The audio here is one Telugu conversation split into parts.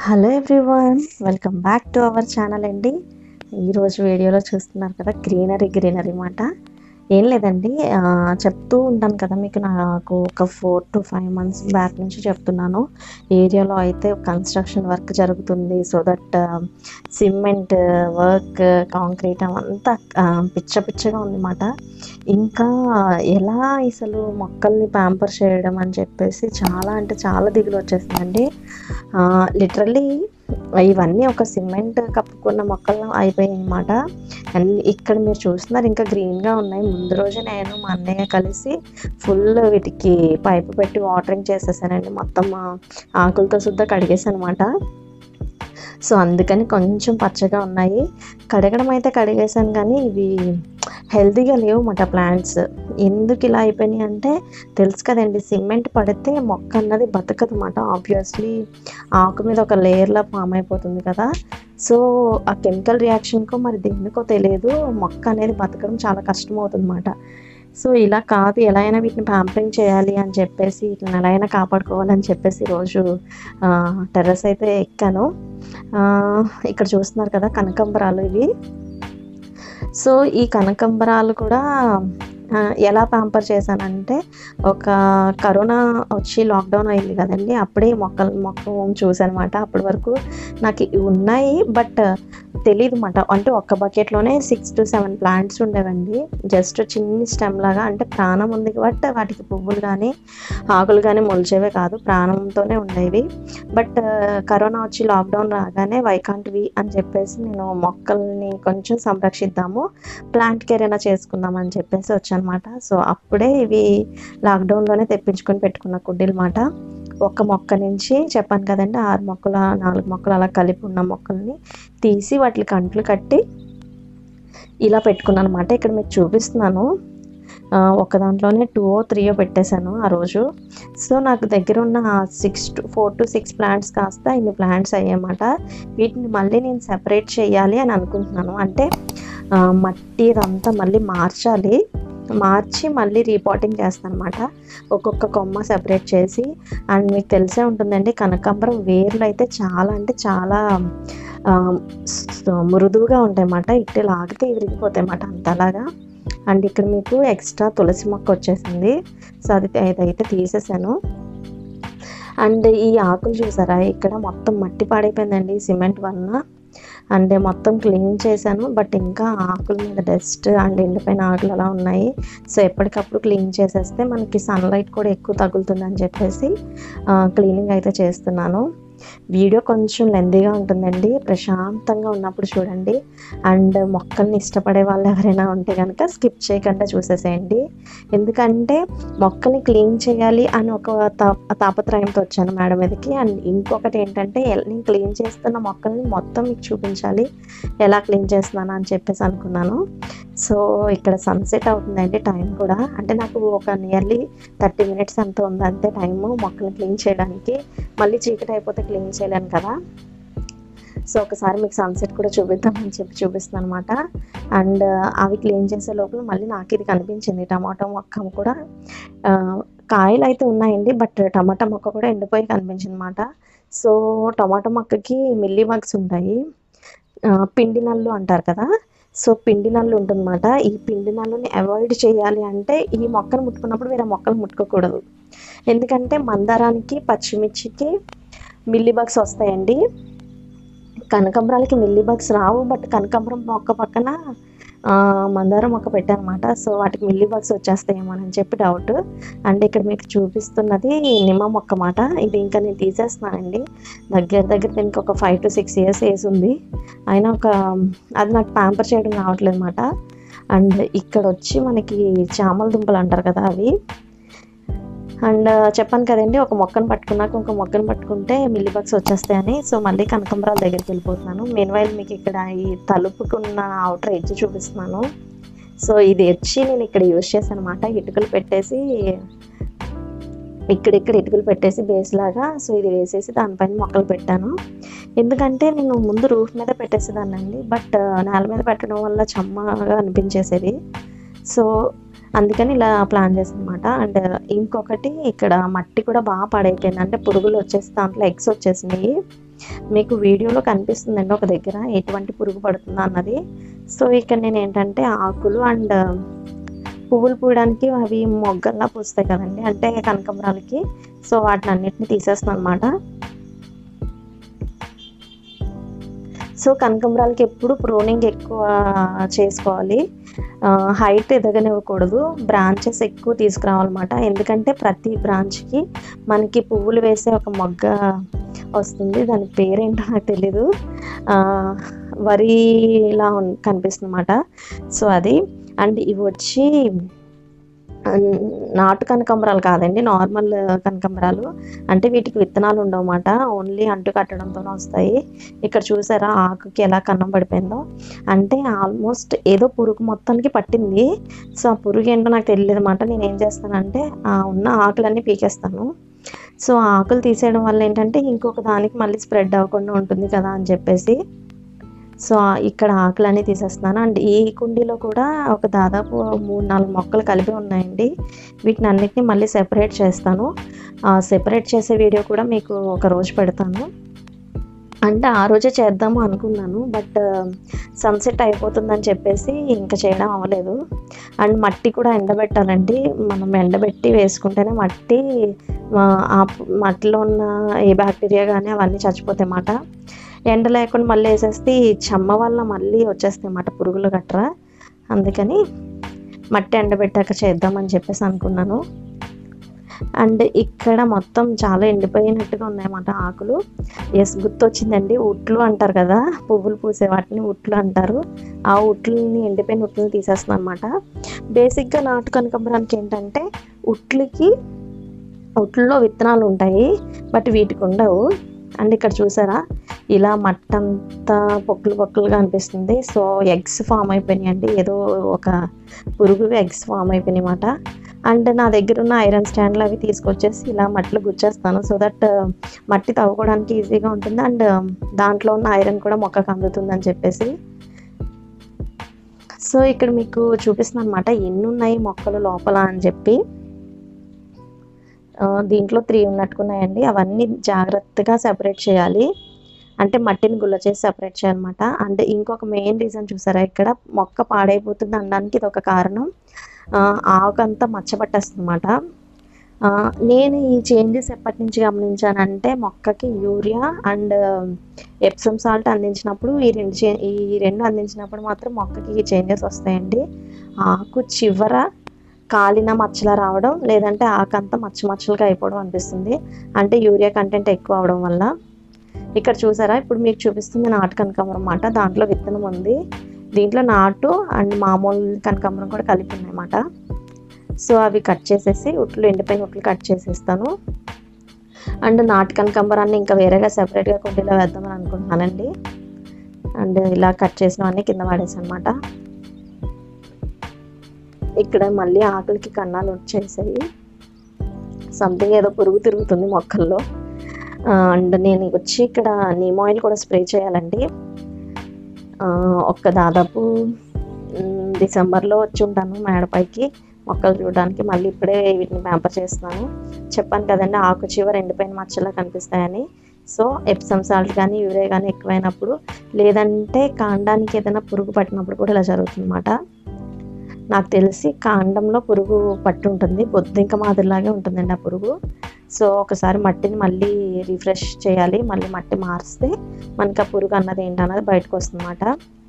hello everyone welcome back to our channel అండి ఈరోజు వీడియోలో చూస్తున్నారు కదా గ్రీనరీ గ్రీనరీ మాట ఏం లేదండి ఆ, చెప్తూ ఉంటాను కదా మీకు నాకు ఒక four to five months back నుంచి చెప్తున్నాను ఏరియాలో అయితే కన్స్ట్రక్షన్ వర్క్ జరుగుతుంది so that cement work concrete అవంతా ఆ, పిచ్చ పిచ్చగా ఉందన్నమాట ఇంకా ఎలా అసలు మొక్కల్ని ప్యాంపర్ చేయడం అని చెప్పేసి చాలా అంటే చాలా దిగులు వచ్చేస్తుందండి లిటరల్లీ ఇవన్నీ ఒక సిమెంట్ కప్పుకున్న మొక్కలు అయిపోయాయి అనమాట అండ్ ఇక్కడ మీరు చూస్తున్నారు ఇంకా గ్రీన్గా ఉన్నాయి ముందు రోజు నేను మా అన్నయ్య కలిసి ఫుల్ వీటికి పైపు పెట్టి వాటరింగ్ చేసేసానండి మొత్తం ఆ ఆకులతో సుద్ధా కడిగేసాను అనమాట సో అందుకని కొంచెం పచ్చగా ఉన్నాయి కడగడం అయితే కడిగేసాను కానీ ఇవి హెల్తీగా లేవు అన్నమాట ప్లాంట్స్ ఎందుకు ఇలా అయిపోయినాయి అంటే తెలుసు కదండి సిమెంట్ పడితే మొక్క అన్నది బతకదు అన్నమాట ఆబ్వియస్లీ ఆకు మీద ఒక లేయర్లా ఫామ్ అయిపోతుంది కదా సో ఆ కెమికల్ రియాక్షన్కో మరి దేనికో తెలియదు మొక్క అనేది బతకడం చాలా కష్టం అవుతుంది అన్నమాట సో ఇలా కాదు ఎలా అయినా వీటిని ప్యాంపరింగ్ చేయాలి అని చెప్పేసి వీటిని ఎలా అయినా కాపాడుకోవాలని చెప్పేసి ఈరోజు టెర్రస్ అయితే ఎక్కాను ఆ, ఇక్కడ చూస్తున్నారు కదా కనకంబరాలు ఇవి సో ఈ కనకంబరాలు కూడా ఆ, ఎలా ప్యాంపర్ చేశానంటే ఒక కరోనా వచ్చి లాక్డౌన్ అయింది కదండి అప్పుడే మొక్కలు మొక్క చూసానమాట అప్పటి వరకు నాకు ఇవి ఉన్నాయి బట్ తెలియదు అనమాట అంటే ఒక్క బకెట్లోనే సిక్స్ టు సెవెన్ ప్లాంట్స్ ఉండేవండి జస్ట్ చిన్ని స్టెమ్ లాగా అంటే ప్రాణం ఉంది కాబట్టి వాటికి పువ్వులు కానీ ఆకులు కానీ మొలిచేవే కాదు ప్రాణంతోనే ఉండేవి బట్ కరోనా వచ్చి లాక్డౌన్ రాగానే వైకాంట్వి అని చెప్పేసి నేను మొక్కల్ని కొంచెం సంరక్షిద్దాము ప్లాంట్ కేర్ అయినా చేసుకుందాం అని చెప్పేసి వచ్చానమాట సో అప్పుడే ఇవి లాక్డౌన్లోనే తెప్పించుకొని పెట్టుకున్న కుండీలు మాట ఒక్క మొక్క నుంచి చెప్పాను కదండి ఆరు మొక్కల నాలుగు మొక్కలు అలా కలిపి ఉన్న మొక్కల్ని తీసి వాటికి కంట్లు కట్టి ఇలా పెట్టుకున్నాను అనమాట ఇక్కడ మీకు చూపిస్తున్నాను ఆ, ఒక దాంట్లోనే టూ ఓ త్రీయో పెట్టేశాను ఆ రోజు సో నాకు దగ్గర ఉన్న six to four to six plants కాస్త ఇన్ని ప్లాంట్స్ అయ్యాయన్నమాట వీటిని మళ్ళీ నేను సెపరేట్ చేయాలి అని అనుకుంటున్నాను అంటే ఆ, మట్టి ఇదంతా మళ్ళీ మార్చాలి మార్చి మళ్ళీ రీపాటింగ్ చేస్తాను అనమాట ఒక్కొక్క కొమ్మ సెపరేట్ చేసి అండ్ మీకు తెలిసే ఉంటుందండి కనకాంబరం వేర్లు అయితే చాలా అంటే చాలా ఆ, స్- మృదువుగా ఉంటాయి అన్నమాట ఇట్టే లాగితే విరిగిపోతాయి అన్నమాట అంతలాగా అండ్ ఇక్కడ మీకు ఎక్స్ట్రా తులసి మొక్క వచ్చేసింది సో అది ఇదైతే తీసేసాను అండ్ ఈ ఆకులు చూసారా ఇక్కడ మొత్తం మట్టి పాడైపోయిందండి సిమెంట్ వలన అండ్ మొత్తం క్లీన్ చేశాను బట్ ఇంకా ఆకుల మీద డస్ట్ అండ్ ఎండిపోయిన ఆకులు అలా ఉన్నాయి సో ఎప్పటికప్పుడు క్లీన్ చేసేస్తే మనకి సన్లైట్ కూడా ఎక్కువ తగులుతుందని చెప్పేసి క్లీనింగ్ అయితే చేస్తున్నాను వీడియో కొంచెం లెందీగా ఉంటుందండి ప్రశాంతంగా ఉన్నప్పుడు చూడండి అండ్ మొక్కల్ని ఇష్టపడే వాళ్ళు ఎవరైనా ఉంటే కనుక స్కిప్ చేయకుండా చూసేసేయండి ఎందుకంటే మొక్కల్ని క్లీన్ చేయాలి అని ఒక తా- తాపత్రయంతో వచ్చాను మేడం మీదకి అండ్ ఇంకొకటి ఏంటంటే ఎల్- నేను క్లీన్ చేస్తున్న మొక్కల్ని మొత్తం మీకు చూపించాలి ఎలా క్లీన్ చేస్తున్నాను అని చెప్పేసి అనుకున్నాను సో ఇక్కడ సన్సెట్ అవుతుందండి టైం కూడా అంటే నాకు ఒక నియర్లీ థర్టీ మినిట్స్ ఎంత ఉంది అంతే టైము మొక్కల్ని క్లీన్ చేయడానికి మళ్ళీ చీకటి అయిపోతే క్లీన్ చేయలేను కదా సో ఒకసారి మీకు సన్సెట్ కూడా చూపిద్దామని చెప్పి చూపిస్తున్నాను అనమాట అండ్ అవి క్లీన్ చేసే లోపల మళ్ళీ నాకు ఇది కనిపించింది టమాటో మొక్క కూడా ఆ, కాయలు అయితే ఉన్నాయండి బట్ టమాటా మొక్క కూడా ఎండిపోయి కనిపించింది అనమాట సో టమాటో మొక్కకి మిల్లీ బగ్స్ ఉంటాయి ఆ, పిండి నల్లు అంటారు కదా సో పిండి నల్లు ఉంటుందన్నమాట ఈ పిండి నల్లుని అవాయిడ్ చేయాలి అంటే ఈ మొక్కను ముట్టుకున్నప్పుడు వేరే మొక్కలు ముట్టుకోకూడదు ఎందుకంటే మందారానికి పచ్చిమిర్చికి మిల్లీ బగ్స్ వస్తాయండి కనకాంబరాలకి మిల్లీ బగ్స్ రావు బట్ కనకాంబరం మొక్క పక్కన ఆ, మందారం మొక్క పెట్టానమాట సో వాటికి మిల్లీ బగ్స్ వచ్చేస్తాయేమో అని చెప్పి డౌట్ అండ్ ఇక్కడ మీకు చూపిస్తున్నది నిమ్మ మొక్క మాట ఇది ఇంకా నేను తీసేస్తున్నానండి దగ్గర దగ్గర దీనికి ఒక five to six years age ఉంది అయినా ఒక అది నాకు ప్యాంపర్ చేయడం రావట్లేదు అనమాట అండ్ ఇక్కడ వచ్చి మనకి చామల దుంపలు అంటారు కదా అవి అండ్ చెప్పాను కదండి ఒక మొక్కను పట్టుకున్నాక ఇంకో మొక్కను పట్టుకుంటే మిల్లీ బగ్స్ వచ్చేస్తాయని సో మళ్ళీ కనకంబరాల దగ్గరికి వెళ్ళిపోతున్నాను మెయిన్ మీకు ఇక్కడ ఈ తలుపుకున్న అవుటర్ ఎడ్జ్ చూపిస్తున్నాను సో ఇది వచ్చి నేను ఇక్కడ యూజ్ చేశాను అనమాట ఇటుకలు పెట్టేసి ఇక్కడిక్కడ ఇటుకలు పెట్టేసి బేస్ లాగా సో ఇది వేసేసి దానిపైన మొక్కలు పెట్టాను ఎందుకంటే నేను ముందు రూఫ్ మీద పెట్టేసేదాన్నండి బట్ నేల మీద పెట్టడం వల్ల చెమ్మగా అనిపించేసేది సో అందుకని ఇలా ప్లాన్ చేసాను అనమాట అండ్ ఇంకొకటి ఇక్కడ మట్టి కూడా బాగా పాడైపోయింది అంటే పురుగులు వచ్చేసి దాంట్లో ఎగ్స్ వచ్చేసినాయి మీకు వీడియోలో కనిపిస్తుందండి ఒక దగ్గర ఎటువంటి పురుగు పడుతుందా అన్నది సో ఇక్కడ నేను ఏంటంటే ఆకులు అండ్ పువ్వులు పూయడానికి అవి మొగ్గల్లా పూస్తాయి కదండి అంటే కనకంబరాలకి సో వాటిని అన్నిటిని తీసేస్తున్నాను అనమాట సో కనకంబరాలకి ఎప్పుడు ప్రూనింగ్ ఎక్కువ చేసుకోవాలి హైట్ ఎదగనివ్వకూడదు బ్రాంచెస్ ఎక్కువ తీసుకురావాలన్నమాట ఎందుకంటే ప్రతి బ్రాంచ్కి మనకి పువ్వులు వేసే ఒక మొగ్గ వస్తుంది దాని పేరేంటో నాకు తెలీదు ఆ, వరిలా ఉన్- కనిపిస్తుంది అన్నమాట సో అది అండ్ ఇవి వచ్చి ఉమ్, నాటు కనకంబరాలు కాదండి నార్మల్ కనకంబరాలు అంటే వీటికి విత్తనాలు ఉండవన్నమాట ఓన్లీ అంటు కట్టడంతోనే వస్తాయి ఇక్కడ చూసారా ఆకుకి ఎలా కన్నం పడిపోయిందో అంటే ఆల్మోస్ట్ ఏదో పురుగు మొత్తానికి పట్టింది సో ఆ పురుగు ఏంటో నాకు తెలియదు అనమాట నేను ఏం చేస్తానంటే ఆ ఉన్న ఆకులన్నీ పీకేస్తాను సో ఆ ఆకులు తీసేయడం వల్ల ఏంటంటే ఇంకొక దానికి మళ్ళీ స్ప్రెడ్ అవ్వకుండా ఉంటుంది కదా అని చెప్పేసి సో ఇక్కడ ఆకులన్నీ తీసేస్తున్నాను అండ్ ఈ కుండీలో కూడా ఒక దాదాపు మూడు నాలుగు మొక్కలు కలిపి ఉన్నాయండి వీటిని అన్నిటిని మళ్ళీ సెపరేట్ చేస్తాను సెపరేట్ చేసే వీడియో కూడా మీకు ఒక రోజు పెడతాను అంటే ఆ రోజే చేద్దాము అనుకున్నాను బట్ సన్సెట్ అయిపోతుందని చెప్పేసి ఇంకా చేయడం అవ్వలేదు అండ్ మట్టి కూడా ఎండబెట్టాలండి మనం ఎండబెట్టి వేసుకుంటేనే మట్టి ఆ, ఆ మట్టిలో ఉన్న ఏ బ్యాక్టీరియా కానీ అవన్నీ చచ్చిపోతాయి అన్నమాట ఎండ లేకుండా మళ్ళీ వేసేస్తే ఈ చెమ్మ వల్ల మళ్ళీ వచ్చేస్తాయి అన్నమాట పురుగులు గట్రా అందుకని మట్టి ఎండబెట్టాక చేద్దామని చెప్పేసి అనుకున్నాను అండ్ ఇక్కడ మొత్తం చాలా ఎండిపోయినట్టుగా ఉన్నాయన్నమాట ఆకులు ఎస్ గుర్తొచ్చిందండి ఉట్లు అంటారు కదా పువ్వులు పూసే వాటిని ఉట్లు అంటారు ఆ ఉట్లని ఎండిపోయిన ఉట్లని తీసేస్తున్నాను అనమాట బేసిక్గా నాటు కనకంబరానికి ఏంటంటే ఉట్లకి ఉట్లలో విత్తనాలు ఉంటాయి బట్ వీటికి ఉండవు అండ్ ఇక్కడ చూసారా ఇలా మట్టంతా పొక్కులు పొక్కులుగా అనిపిస్తుంది సో ఎగ్స్ ఫామ్ అయిపోయినాయి అండి ఏదో ఒక పురుగు ఎగ్స్ ఫామ్ అయిపోయినాయి అన్నమాట అండ్ నా దగ్గర ఉన్న ఐరన్ స్టాండ్లు అవి తీసుకొచ్చేసి ఇలా మట్టిలో గుచ్చేస్తాను సో దట్ మట్టి తవ్వుకోవడానికి ఈజీగా ఉంటుంది అండ్ దాంట్లో ఉన్న ఐరన్ కూడా మొక్కకు అందుతుంది అని చెప్పేసి సో ఇక్కడ మీకు చూపిస్తున్నాను అనమాట ఎన్ని ఉన్నాయి మొక్కలు లోపల అని చెప్పి ఆ, దీంట్లో త్రీ ఉన్నట్టుకున్నాయండి అవన్నీ జాగ్రత్తగా సెపరేట్ చేయాలి అంటే మట్టిని గుల్ల చేసి సెపరేట్ చేయాలన్నమాట అండ్ ఇంకొక మెయిన్ రీజన్ చూసారా ఇక్కడ మొక్క పాడైపోతుంది అనడానికి ఇది ఒక కారణం ఆ, ఆకంతా మచ్చబట్టేస్తుంది అనమాట నేను ఈ చేంజెస్ ఎప్పటి నుంచి గమనించానంటే మొక్కకి యూరియా అండ్ ఎప్సమ్ సాల్ట్ అందించినప్పుడు ఈ రెండు చే ఈ రెండు అందించినప్పుడు మాత్రం మొక్కకి చేంజెస్ వస్తాయండి ఆకు చివర కాలిన మచ్చలా రావడం లేదంటే ఆకంతా మచ్చ మచ్చలుగా అయిపోవడం అనిపిస్తుంది అంటే యూరియా కంటెంట్ ఎక్కువ అవడం వల్ల ఇక్కడ చూసారా ఇప్పుడు మీకు చూపిస్తుంది నాటు కనకాంబరం అన్నమాట దాంట్లో విత్తనం ఉంది దీంట్లో నాటు అండ్ మామూలు కనకాంబరం కూడా కలిపి ఉన్నాయన్నమాట సో అవి కట్ చేసేసి ఉట్లు ఎండిపోయిన ఉట్లు కట్ చేసేస్తాను అండ్ నాటు కనకాంబరాన్ని ఇంకా వేరేగా సెపరేట్గా కుండీలో వేద్దామని అనుకుంటున్నానండి అండ్ ఇలా కట్ చేసినవన్నీ కింద పడేసాను అనమాట ఇక్కడ మళ్ళీ ఆకులకి కన్నాలు వచ్చేసాయి సంథింగ్ ఏదో పురుగు తిరుగుతుంది మొక్కల్లో అండ్ నేను వచ్చి ఇక్కడ నీమ్ ఆయిల్ కూడా స్ప్రే చేయాలండి ఆ, ఒక్క దాదాపు మ్, డిసెంబర్లో వచ్చి ఉంటాను మేడపైకి మొక్కలు చూడడానికి మళ్ళీ ఇప్పుడే వీటిని ప్యాంపర్ చేస్తున్నాను చెప్పాను కదండి ఆకు చివర ఎండిపోయిన మచ్చలా కనిపిస్తాయని సో ఎప్సమ్ సాల్ట్ కానీ యూరియా కానీ ఎక్కువైనప్పుడు లేదంటే కాండానికి ఏదైనా పురుగు పట్టినప్పుడు కూడా ఇలా జరుగుతుందన్నమాట నాకు తెలిసి కాండంలో పురుగు పట్టి ఉంటుంది బొద్దింక మాదిరిలాగే ఉంటుందండి ఆ పురుగు సో ఒకసారి మట్టిని మళ్ళీ రిఫ్రెష్ చేయాలి మళ్ళీ మట్టి మారిస్తే మనకి ఆ పురుగు అన్నది ఏంటన్నది బయటకు వస్తుందన్నమాట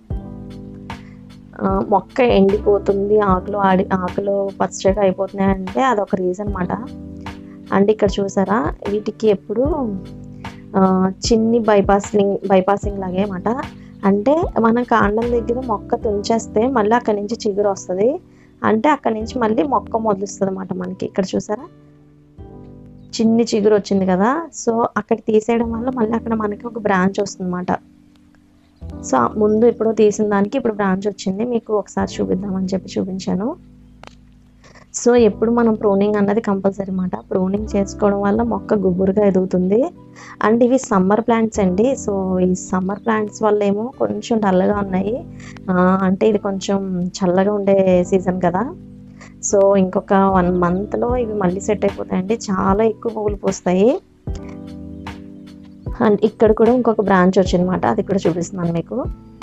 ఆ, మొక్క ఎండిపోతుంది ఆకులు ఆడి ఆకులు పచ్చగా అయిపోతున్నాయి అంటే అదొక రీజన్ అన్నమాట అండ్ ఇక్కడ చూసారా వీటికి ఎప్పుడు ఆ, చిన్ని బైపాసింగ్ బైపాసింగ్ లాగే అన్నమాట అంటే మన కాండం దగ్గర మొక్క తుంచేస్తే మళ్ళీ అక్కడి నుంచి చిగురు వస్తుంది అంటే అక్కడి నుంచి మళ్ళీ మొక్క మొదలుస్తుంది అన్నమాట మనకి ఇక్కడ చూసారా చిన్ని చిగురు వచ్చింది కదా సో అక్కడ తీసేయడం వల్ల మళ్ళీ అక్కడ మనకి ఒక బ్రాంచ్ వస్తుంది అనమాట సో ఆ ముందు ఇప్పుడు తీసిన దానికి ఇప్పుడు బ్రాంచ్ వచ్చింది మీకు ఒకసారి చూపిద్దామని చెప్పి చూపించాను సో ఎప్పుడు మనం ప్రూనింగ్ అన్నది కంపల్సరీ అనమాట ప్రూనింగ్ చేసుకోవడం వల్ల మొక్క గుబురుగా ఎదుగుతుంది అండ్ ఇవి సమ్మర్ ప్లాంట్స్ అండి సో ఈ సమ్మర్ ప్లాంట్స్ వల్ల ఏమో కొంచెం డల్గా ఉన్నాయి ఆ, అంటే ఇది కొంచెం చల్లగా ఉండే సీజన్ కదా సో ఇంకొక వన్ మంత్లో ఇవి మళ్ళీ సెట్ అయిపోతాయండి చాలా ఎక్కువ పువ్వులు పూస్తాయి అండ్ ఇక్కడ కూడా ఇంకొక బ్రాంచ్ వచ్చిందన్నమాట అది కూడా చూపిస్తున్నాను మీకు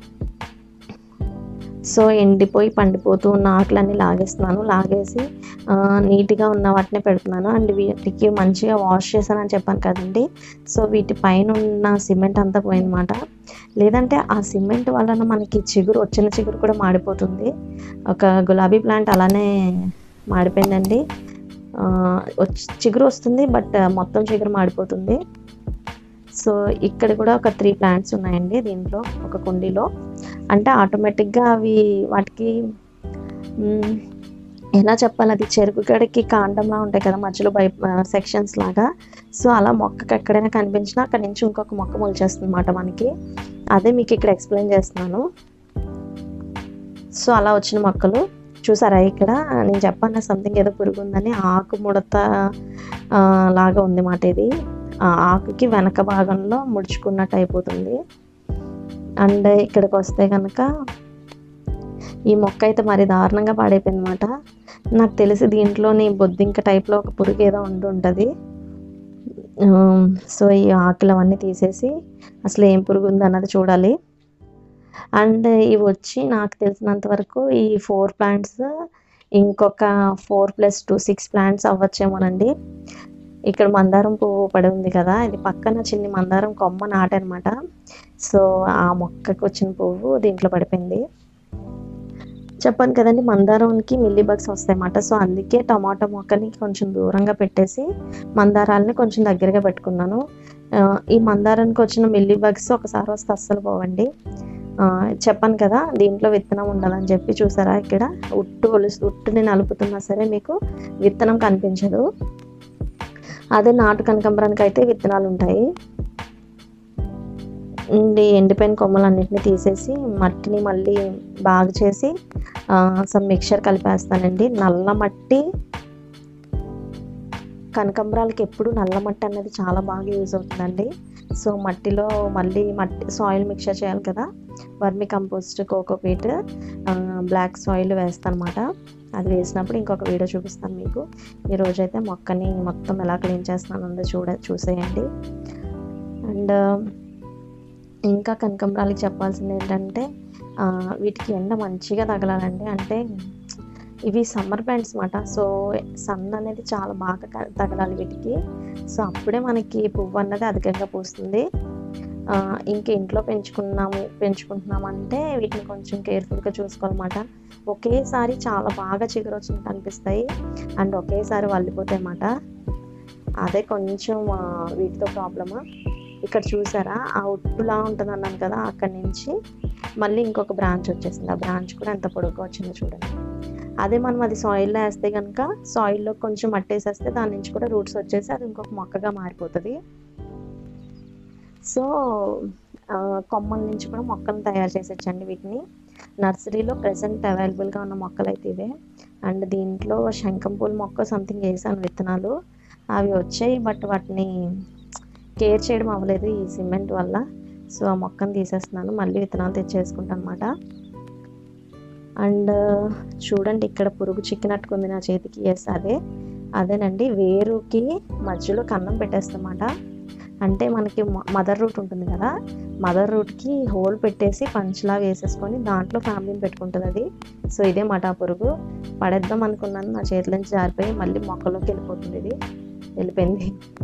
సో ఎండిపోయి పండిపోతూ ఉన్న ఆకులన్నీ లాగేస్తున్నాను లాగేసి ఆ, నీట్గా ఉన్న వాటిని పెడుతున్నాను అండ్ వీటికి మంచిగా వాష్ చేశానని చెప్పాను కదండి సో వీటి పైన ఉన్న సిమెంట్ అంతా పోయిందన్నమాట లేదంటే ఆ సిమెంట్ వలన మనకి చిగురు వచ్చిన చిగురు కూడా మాడిపోతుంది ఒక గులాబీ ప్లాంట్ అలానే మాడిపోయిందండి ఆ, వచ్చి చిగురు వస్తుంది బట్ మొత్తం చిగురు మాడిపోతుంది సో ఇక్కడ కూడా ఒక త్రీ ప్లాంట్స్ ఉన్నాయండి దీంట్లో ఒక కుండీలో అంటే ఆటోమేటిక్గా అవి వాటికి మ్, ఎలా చెప్పాలి అది చెరుకు గడకి కాండంలా ఉంటాయి కదా మధ్యలో బై సెక్షన్స్ లాగా సో అలా మొక్కకి ఎక్కడైనా కనిపించినా అక్కడి నుంచి ఇంకొక మొక్క మొలిచేస్తుంది అన్నమాట మనకి అదే మీకు ఇక్కడ ఎక్స్ప్లెయిన్ చేస్తున్నాను సో అలా వచ్చిన మొక్కలు చూసారా ఇక్కడ నేను చెప్పాను సంథింగ్ ఏదో పురుగు ఉందని ఆకు ముడత ఆ, లాగా ఉంది మాట ఇది ఆ ఆకుకి వెనక భాగంలో ముడుచుకున్నట్టు అయిపోతుంది అండ్ ఇక్కడికి వస్తే కనుక ఈ మొక్క అయితే మరి దారుణంగా పాడైపోయింది అనమాట నాకు తెలిసి దీంట్లోని బొద్దింక టైప్లో ఒక పురుగు ఏదో ఉండి ఉంటుంది సో ఈ ఆకులు అవన్నీ తీసేసి అసలు ఏం పురుగు ఉంది అన్నది చూడాలి అండ్ ఇవి వచ్చి నాకు తెలిసినంత వరకు ఈ ఫోర్ ప్లాంట్స్ ఇంకొక four plus two six plants అవ్వచ్చేమోనండి ఇక్కడ మందారం పువ్వు పడి ఉంది కదా ఇది పక్కన చిన్ని మందారం కొమ్మ నాటనమాట సో ఆ మొక్కకు వచ్చిన పువ్వు దీంట్లో పడిపోయింది చెప్పాను కదండి మందారంకి మిల్లీ బగ్స్ వస్తాయన్నమాట సో అందుకే టమాటో మొక్కని కొంచెం దూరంగా పెట్టేసి మందారాలని కొంచెం దగ్గరగా పెట్టుకున్నాను ఆ, ఈ మందారానికి వచ్చిన మిల్లీ బగ్స్ ఒకసారి వస్తే అస్సలు పోవండి ఆ, చెప్పాను కదా దీంట్లో విత్తనం ఉండాలని చెప్పి చూసారా ఇక్కడ ఉట్టు ఒలుసు ఉట్టుని నలుపుతున్నా సరే మీకు విత్తనం కనిపించదు అదే నాటు కనకంబరానికి అయితే విత్తనాలు ఉంటాయి ఉండి ఎండిపోయిన కొమ్మలన్నింటినీ తీసేసి మట్టిని మళ్ళీ బాగు చేసి సమ్ మిక్చర్ కలిపేస్తానండి నల్ల మట్టి కనకంబరాలకి ఎప్పుడు నల్ల మట్టి అనేది చాలా బాగా యూజ్ అవుతుందండి సో మట్టిలో మళ్ళీ మట్టి సాయిల్ మిక్చర్ చేయాలి కదా vermicompost cocopeat black soil వేస్తాను అనమాట అది వేసినప్పుడు ఇంకొక వీడియో చూపిస్తాను మీకు ఈ రోజైతే మొక్కని మొత్తం ఎలా క్లీన్ చేస్తున్నానో చూడ చూసేయండి అండ్ ఇంకా కనకంబరాలకి చెప్పాల్సింది ఏంటంటే ఆ, వీటికి ఎండ మంచిగా తగలాలండి అంటే ఇవి సమ్మర్ ప్లాంట్స్ అనమాట సో సన్ అనేది చాలా బాగా క- తగలాలి వీటికి సో అప్పుడే మనకి పువ్వు అన్నది అధికంగా పూస్తుంది ఆ, ఇంకా ఇంట్లో పెంచుకున్నాము పెంచుకుంటున్నామంటే వీటిని కొంచెం కేర్ఫుల్గా చూసుకోవాలన్నమాట ఒకేసారి చాలా బాగా చిగురు వచ్చినట్టు అనిపిస్తాయి అండ్ ఒకేసారి వల్లిపోతాయి అన్నమాట అదే కొంచెం ఆ, వీటితో ప్రాబ్లమా ఇక్కడ చూసారా ఆ ఉట్టులా ఉంటుంది అన్నాను కదా అక్కడి నుంచి మళ్ళీ ఇంకొక బ్రాంచ్ వచ్చేసింది ఆ బ్రాంచ్ కూడా ఎంత పొడుగ్గా వచ్చిందో చూడండి అదే మనం అది సాయిల్లో వేస్తే కనుక సాయిల్లో కొంచెం మట్టి వేసేస్తే దాని నుంచి కూడా రూట్స్ వచ్చేసి అది ఇంకొక మొక్కగా మారిపోతుంది సో ఆ, కొమ్మల నుంచి కూడా మొక్కలను తయారు చేసేచ్చండి వీటిని నర్సరీలో ప్రజెంట్ అవైలబుల్గా ఉన్న మొక్కలు అయితే ఇవే అండ్ దీంట్లో శంఖం పూల మొక్క సంథింగ్ వేసాను విత్తనాలు అవి వచ్చాయి బట్ వాటిని కేర్ చేయడం అవ్వలేదు ఈ సిమెంట్ వల్ల సో ఆ మొక్కను తీసేస్తున్నాను మళ్ళీ విత్తనాలు తెచ్చేసుకుంటాను అనమాట అండ్ చూడండి ఇక్కడ పురుగు చిక్కినట్టుకుంది నా చేతికి ఎస్ అదే అదేనండి వేరుకి మధ్యలో కన్నం పెట్టేస్తామాట అంటే మనకి మదర్ రూట్ ఉంటుంది కదా మదర్ రూట్కి హోల్ పెట్టేసి పంచ్లా వేసేసుకొని దాంట్లో ఫ్యామిలీని పెట్టుకుంటుంది అది సో ఇదే మాట ఆ పురుగు పడేద్దాం అనుకున్నాను నా చేతిలో నుంచి జారిపోయి మళ్ళీ మొక్కలోకి వెళ్ళిపోతుంది ఇది వెళ్ళిపోయింది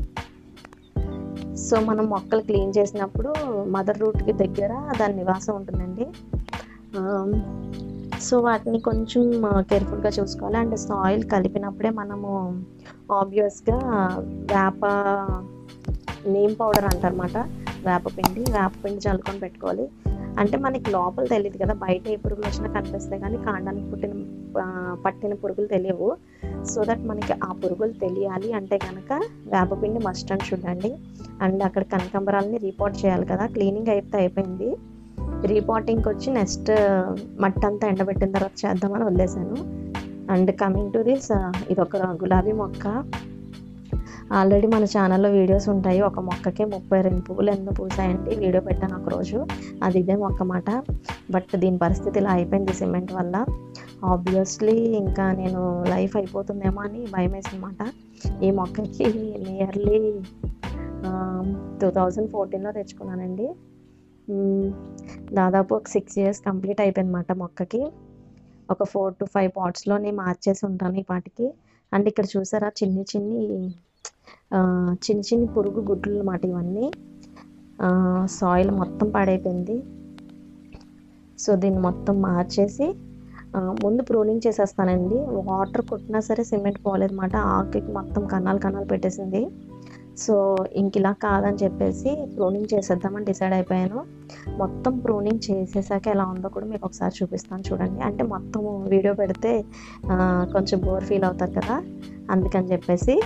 సో మనం మొక్కలు క్లీన్ చేసినప్పుడు మదర్ రూట్కి దగ్గర దాని నివాసం ఉంటుందండి ఆమ్, సో వాటిని కొంచెం కేర్ఫుల్గా చూసుకోవాలి అండ్ సాయిల్ కలిపినప్పుడే మనము ఆబ్వియస్గా వేప నీమ్ పౌడర్ అంటారన్నమాట వేపపిండి వేపపిండి చల్లుకొని పెట్టుకోవాలి అంటే మనకి లోపల తెలియదు కదా బయట ఏ పురుగులు వచ్చినా కనిపిస్తాయి కానీ కాండానికి పుట్టిన ఆ, పట్టిన పురుగులు తెలియవు సో దట్ మనకి ఆ పురుగులు తెలియాలి అంటే కనుక వేపపిండి మస్ట్ అండ్ షుడ్ అండి అండ్ అక్కడ కనకంబరాలని రీపోర్ట్ చేయాలి కదా క్లీనింగ్ అయితే అయిపోయింది రీపోర్టింగ్కి వచ్చి నెక్స్ట్ మట్టి అంతా ఎండబెట్టిన తర్వాత చేద్దామని వదిలేసాను అండ్ కమింగ్ టు దిస్ ఇది ఒక గులాబీ మొక్క ఆల్రెడీ మన ఛానల్లో వీడియోస్ ఉంటాయి ఒక మొక్కకే ముప్పై రెండు పువ్వులు ఎన్నో పూసాయండి వీడియో పెట్టాను ఒక రోజు అది ఇదే మొక్క మాట బట్ దీని పరిస్థితి ఇలా అయిపోయింది సిమెంట్ వల్ల ఆబ్వియస్లీ ఇంకా నేను లైఫ్ అయిపోతుందేమో అని భయం వేసిందన్నమాట ఈ మొక్కకి నియర్లీ టూ థౌజండ్ ఫోర్టీన్లో తెచ్చుకున్నానండి మ్మ్, దాదాపు ఒక సిక్స్ ఇయర్స్ కంప్లీట్ అయిపోయిందన్నమాట మొక్కకి ఒక ఫోర్ టు ఫైవ్ పాట్స్లోని మార్చేసి ఉంటాను ఈ పాటికి అండ్ ఇక్కడ చూసారా చిన్ని చిన్ని ఆ, చిన్ని చిన్ని పురుగు గుడ్లు అన్నమాట ఇవన్నీ సాయిల్ మొత్తం పాడైపోయింది సో దీన్ని మొత్తం మార్చేసి ఆ, ముందు ప్రూనింగ్ చేసేస్తానండి వాటర్ కొట్టినా సరే సిమెంట్ పోలేదన్నమాట ఆకుకి మొత్తం కన్నాలు కన్నాలు పెట్టేసింది సో ఇంక ఇలా కాదని చెప్పేసి ప్రూనింగ్ చేసేద్దామని డిసైడ్ అయిపోయాను మొత్తం ప్రూనింగ్ చేసేసాక ఎలా ఉందో కూడా మీకు ఒకసారి చూపిస్తాను చూడండి అంటే మొత్తం వీడియో పెడితే ఆ, కొంచెం బోర్ ఫీల్ అవుతారు కదా అందుకని చెప్పేసి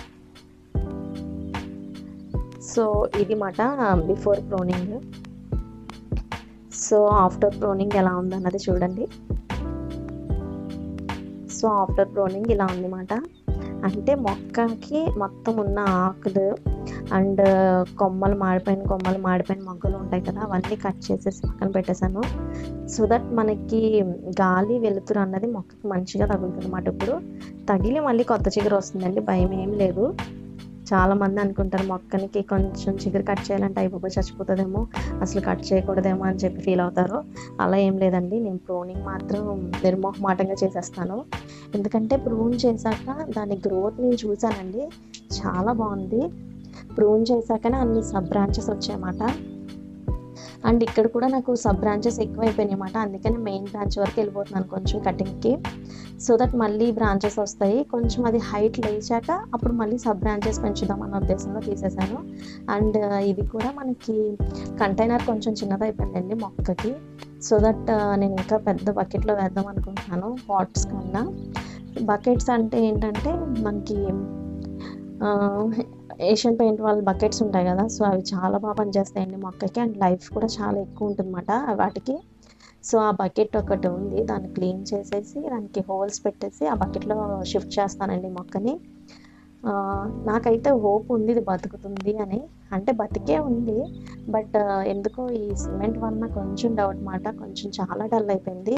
సో ఇది మాట before pruning so after pruning ఎలా ఉందన్నది చూడండి సో ఆఫ్టర్ ప్రూనింగ్ ఇలా ఉందన్నమాట అంటే మొక్కకి మొత్తం ఉన్న ఆకులు అండ్ కొమ్మలు మాడిపోయిన కొమ్మలు మాడిపోయిన మొగ్గలు ఉంటాయి కదా అవన్నీ కట్ చేసేసి పక్కన పెట్టేశాను సో దట్ మనకి గాలి వెలుతురు అన్నది మొక్కకి మంచిగా తగులుతుంది అన్నమాట ఇప్పుడు తగిలి మళ్ళీ కొత్త చిగురు వస్తుందండి భయం ఏం లేదు చాలా మంది అనుకుంటారు మొక్కనికి కొంచెం చిగురు కట్ చేయాలంటే అయిపోయి చచ్చిపోతుందేమో అసలు కట్ చేయకూడదేమో అని చెప్పి ఫీల్ అవుతారు అలా ఏం లేదండి నేను ప్రూనింగ్ మాత్రం నిర్మోహమాటంగా చేసేస్తాను ఎందుకంటే ప్రూన్ చేశాక దాని గ్రోత్ నేను చూశానండి చాలా బాగుంది ప్రూన్ చేశాకనే అన్ని సబ్ బ్రాంచెస్ వచ్చాయన్నమాట అండ్ ఇక్కడ కూడా నాకు సబ్ బ్రాంచెస్ ఎక్కువ అయిపోయినాయి అన్నమాట అందుకని మెయిన్ బ్రాంచ్ వరకు వెళ్ళిపోతున్నాను కొంచెం కటింగ్కి సో దట్ మళ్ళీ బ్రాంచెస్ వస్తాయి కొంచెం అది హైట్ లేచాక అప్పుడు మళ్ళీ సబ్ బ్రాంచెస్ పెంచుదాం అన్న ఉద్దేశంలో తీసేసాను అండ్ ఇది కూడా మనకి కంటైనర్ కొంచెం చిన్నదైపోయిందండి మొక్కకి సో దట్ నేను ఇంకా పెద్ద బకెట్లో వేద్దాం అనుకుంటున్నాను పాట్స్ కన్నా బకెట్స్ అంటే ఏంటంటే మనకి ఏషియన్ పెయింట్ వాళ్ళ బకెట్స్ ఉంటాయి కదా సో అవి చాలా బాగా పనిచేస్తాయండి మొక్కకి అండ్ లైఫ్ కూడా చాలా ఎక్కువ ఉంటుందన్నమాట వాటికి సో ఆ బకెట్ ఒకటి ఉంది దాన్ని క్లీన్ చేసేసి దానికి హోల్స్ పెట్టేసి ఆ బకెట్లో షిఫ్ట్ చేస్తానండి మొక్కని ఆ, నాకైతే హోప్ ఉంది ఇది బతుకుతుంది అని అంటే బతికే ఉంది బట్ ఎందుకో ఈ సిమెంట్ వలన కొంచెం డౌట్ మాట కొంచెం చాలా డల్ అయిపోయింది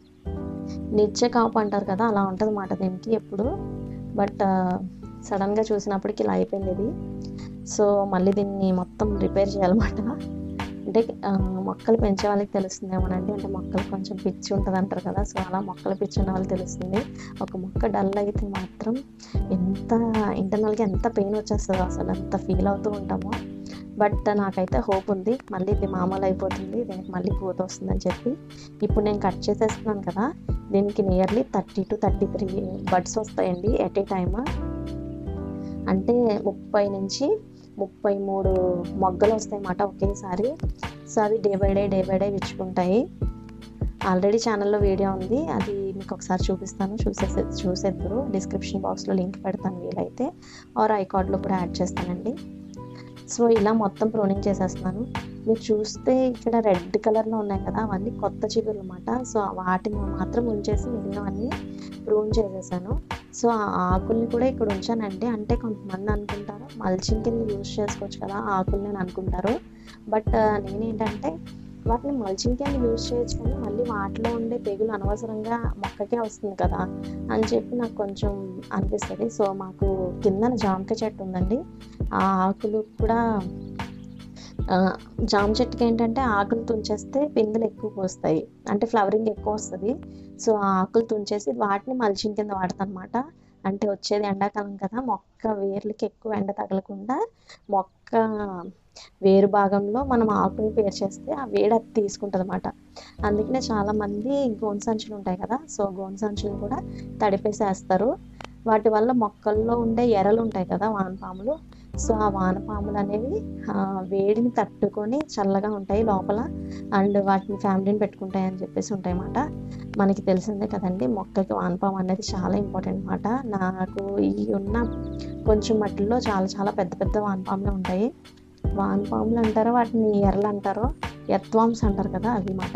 నిత్య కాపు అంటారు కదా అలా ఉంటుంది మాట దీనికి ఎప్పుడు బట్ సడన్గా చూసినప్పటికి ఇలా అయిపోయింది ఇది సో మళ్ళీ దీన్ని మొత్తం రిపేర్ చేయాలన్నమాట అంటే ఆ, మొక్కలు పెంచే వాళ్ళకి తెలుస్తుందేమోనండి అంటే మొక్కలు కొంచెం పిచ్చి ఉంటుంది అంటారు కదా సో అలా మొక్కలు పిచ్చి ఉన్న వాళ్ళకి తెలుస్తుంది ఒక మొక్క డల్ అయితే మాత్రం ఎంత ఇంటర్నల్గా ఎంత పెయిన్ వచ్చేస్తుందో అసలు ఎంత ఫీల్ అవుతూ ఉంటామో బట్ నాకైతే హోప్ ఉంది మళ్ళీ ఇది మామూలు అయిపోతుంది దీనికి మళ్ళీ పూత వస్తుందని చెప్పి ఇప్పుడు నేను కట్ చేసేస్తున్నాను కదా దీనికి nearly thirty to thirty three buds వస్తాయండి ఎట్ ఏ టైమ్ అంటే ముప్పై నుంచి ముప్పై మూడు మొగ్గలు వస్తాయి అన్నమాట ఒకేసారి సో అవి day by day day by day విచ్చుకుంటాయి ఆల్రెడీ ఛానల్లో వీడియో ఉంది అది మీకు ఒకసారి చూపిస్తాను చూసేసే చూసేద్దరు డిస్క్రిప్షన్ బాక్స్లో లింక్ పెడతాను వీలైతే ఆర్ ఐకార్డ్లో కూడా యాడ్ చేస్తానండి సో ఇలా మొత్తం ప్రూనింగ్ చేసేస్తున్నాను మీరు చూస్తే ఇక్కడ రెడ్ కలర్లో ఉన్నాయి కదా అవన్నీ కొత్త చిగురు అనమాట సో వాటిని మాత్రం ఉంచేసి మిగిలినవన్నీ ప్రూన్ చేసేసాను సో ఆ ఆకుల్ని కూడా ఇక్కడ ఉంచానండి అంటే కొంతమంది అనుకుంటారు మల్చింగ్ కింద యూజ్ చేసుకోవచ్చు కదా ఆ ఆకుల్ని అని అనుకుంటారు బట్ నేనేంటంటే వాటిని మల్చింగ్ కింద యూజ్ చేయొచ్చు కానీ మళ్ళీ వాటిలో ఉండే తెగులు అనవసరంగా మొక్కకే వస్తుంది కదా అని చెప్పి నాకు కొంచెం అనిపిస్తుంది సో మాకు కిందన జామకాయ చెట్టు ఉందండి ఆ ఆకులు కూడా ఆ, జామ చెట్టుకి ఏంటంటే ఆకులు తుంచేస్తే పిందెలు ఎక్కువ పోస్తాయి అంటే ఫ్లవరింగ్ ఎక్కువ వస్తుంది సో ఆ ఆకులు తుంచేసి వాటిని మల్చింగ్ కింద వాడతాను అనమాట అంటే వచ్చేది ఎండాకాలం కదా మొక్క వేర్లకి ఎక్కువ ఎండ తగలకుండా మొక్క వేరు భాగంలో మనం ఆకుని పేర్చేస్తే ఆ వేడి అది తీసుకుంటుంది అనమాట అందుకనే చాలామంది గోను సంచులు ఉంటాయి కదా సో గోను సంచులు కూడా తడిపేసేస్తారు వాటి వల్ల మొక్కల్లో ఉండే ఎరలు ఉంటాయి కదా వానపాములు సో ఆ వానపాములు అనేవి ఆ, వేడిని తట్టుకొని చల్లగా ఉంటాయి లోపల అండ్ వాటిని ఫ్యామిలీని పెట్టుకుంటాయి అని చెప్పేసి ఉంటాయి అన్నమాట మనకి తెలిసిందే కదండి మొక్కకి వానపాము అనేది చాలా ఇంపార్టెంట్ అనమాట నాకు ఈ ఉన్న కొంచెం మట్టిలో చాలా చాలా పెద్ద పెద్ద వానపాములు ఉంటాయి వానపాములు అంటారో వాటిని ఎర్రలు అంటారో ఎత్వామ్స్ అంటారు కదా అవి మాట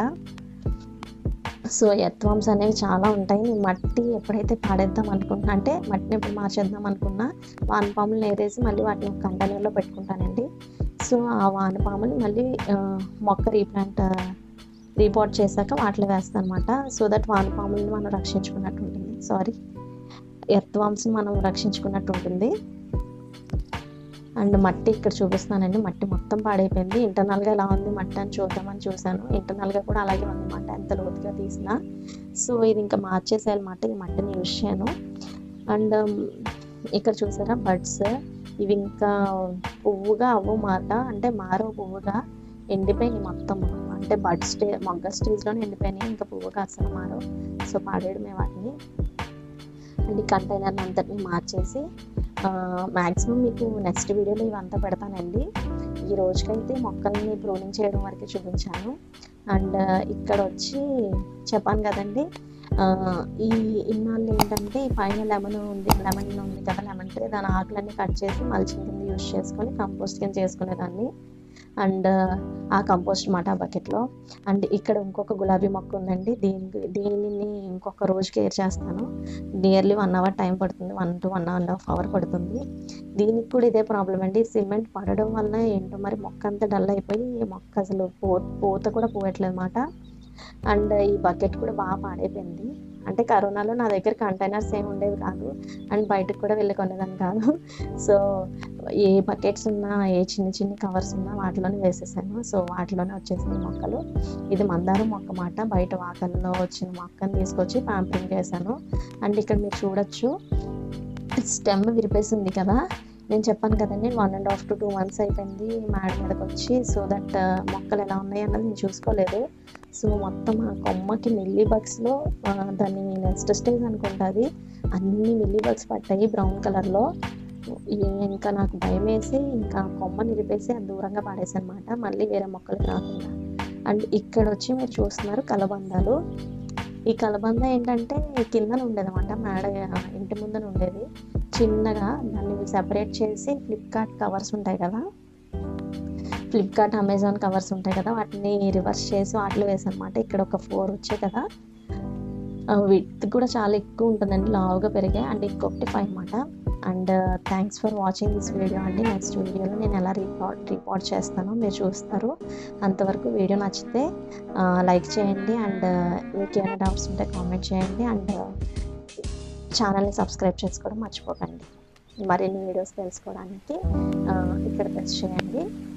సో ఎత్వామ్స్ అనేవి చాలా ఉంటాయి నేను మట్టి ఎప్పుడైతే పాడేద్దాం అనుకుంటున్నా అంటే మట్టిని ఎప్పుడు మార్చేద్దాం అనుకున్నా వానపాములు ఏరేసి మళ్ళీ వాటిని ఒక కంటైనర్లో పెట్టుకుంటానండి సో ఆ వానపాములు మళ్ళీ ఆ, మొక్క రీప్లాంట్ రీపోర్ట్ చేశాక వాటిలో వేస్తాను అనమాట సో దట్ వానపాములను మనం రక్షించుకున్నట్టు ఉంటుంది సారీ ఎర్త్వామ్స్ని మనం రక్షించుకున్నట్టు ఉంటుంది అండ్ మట్టి ఇక్కడ చూపిస్తున్నానండి మట్టి మొత్తం పాడైపోయింది ఇంటర్నల్గా ఎలా ఉంది మట్టి అని చూద్దామని చూశాను ఇంటర్నల్గా కూడా అలాగే ఉంది మట్టి ఎంత లోతుగా తీసినా సో ఇది ఇంకా మార్చేసేయాలన్నమాట ఈ మట్టిని యూజ్ చేయను అండ్ ఇక్కడ చూసారా బడ్స్ ఇవి ఇంకా పువ్వుగా అవ్వు మాట అంటే మారవు పువ్వుగా ఎండిపోయినాయి మొత్తం అంటే బడ్ స్టే మొగ్గ స్టేజ్లోనే ఎండిపోయినాయి ఇంకా పువ్వుగా అసలు మారవు సో పాడేయడమే వాటిని అండ్ ఈ కంటైనర్ అంతటిని మార్చేసి మ్యాక్సిమం మీకు నెక్స్ట్ వీడియోలో ఇవంతా పెడతానండి ఈ రోజుకైతే మొక్కల్ని ప్రూనింగ్ చేయడం వరకే చూపించాను అండ్ ఇక్కడ వచ్చి చెప్పాను కదండి ఆ, ఈ ఇన్నాళ్ళు ఏంటంటే ఈ పైన లెమన్ ఉంది లెమన్ ఉంది కదా లెమన్ ట్రీ దాని ఆకులన్నీ కట్ చేసి మల్చింగ్ కింద యూస్ చేసుకొని కంపోస్ట్ కింద చేసుకునేదాన్ని అండ్ ఆ కంపోస్ట్ మాట ఆ బకెట్లో అండ్ ఇక్కడ ఇంకొక గులాబీ మొక్క ఉందండి దీనికి దీనిని ఇంకొక రోజు కేర్ చేస్తాను నియర్లీ వన్ అవర్ టైం పడుతుంది one to one and half hour పడుతుంది దీనికి కూడా ఇదే ప్రాబ్లం అండి సిమెంట్ పడడం వల్ల ఏంటో మరి మొక్క అంతా డల్ అయిపోయి ఈ మొక్క అసలు పో పూత కూడా పోయట్లేదు అనమాట అండ్ ఈ బకెట్ కూడా బాగా పాడైపోయింది అంటే కరోనాలో నా దగ్గర కంటైనర్స్ ఏమి ఉండేవి కాదు అండ్ బయటకు కూడా వెళ్ళి కొనేదాన్ని కాదు సో ఏ బకెట్స్ ఉన్నా ఏ చిన్న చిన్న కవర్స్ ఉన్నా వాటిలోనే వేసేసాను సో వాటిలోనే వచ్చేసింది మొక్కలు ఇది మందారం మొక్క మాట బయట వాకల్లో వచ్చిన మొక్కను తీసుకొచ్చి ప్యాంపింగ్ చేశాను అండ్ ఇక్కడ మీరు చూడొచ్చు స్టెమ్ విరిపేసింది కదా నేను చెప్పాను కదండి one and half to two months అయిపోయింది మేడ మీదకి వచ్చి సో దట్ మొక్కలు ఎలా ఉన్నాయి అన్నది నేను చూసుకోలేదు సో మొత్తం ఆ కొమ్మకి మిల్లీ బగ్స్లో దాన్ని నెక్స్ట్ స్టేజ్ అనుకుంటుంది అన్ని మిల్లీ బగ్స్ పట్టాయి బ్రౌన్ కలర్లో ఇంకా నాకు భయం వేసి ఇంకా కొమ్మ నిలిపేసి అది దూరంగా పాడేసాను అనమాట మళ్ళీ వేరే మొక్కలు రాకుండా అండ్ ఇక్కడ వచ్చి మీరు చూస్తున్నారు కలబందాలు ఈ కలబంద ఏంటంటే కిందన ఉండేది అనమాట మేడ ఇంటి ముందన ఉండేది చిన్నగా దాన్ని సెపరేట్ చేసి ఫ్లిప్కార్ట్ కవర్స్ ఉంటాయి కదా ఫ్లిప్కార్ట్ అమెజాన్ కవర్స్ ఉంటాయి కదా వాటిని రివర్స్ చేసి వాటిలో వేసాను అనమాట ఇక్కడ ఒక ఫోర్ వచ్చాయి కదా విత్ కూడా చాలా ఎక్కువ ఉంటుందండి లావుగా పెరిగాయి అండ్ ఇంకొకటి ఫైవ్ అనమాట and thanks for watching this video అండి నెక్స్ట్ వీడియోలో నేను ఎలా రిపోర్ట్ రిపోర్ట్ చేస్తానో మీరు చూస్తారు అంతవరకు వీడియో నచ్చితే లైక్ చేయండి అండ్ మీకు ఏమైనా డౌట్స్ ఉంటే కామెంట్ చేయండి అండ్ ఛానల్ని సబ్స్క్రైబ్ చేసుకోవడం మర్చిపోకండి మరిన్ని వీడియోస్ తెలుసుకోవడానికి ఆ, ఇక్కడ ప్రెస్ చేయండి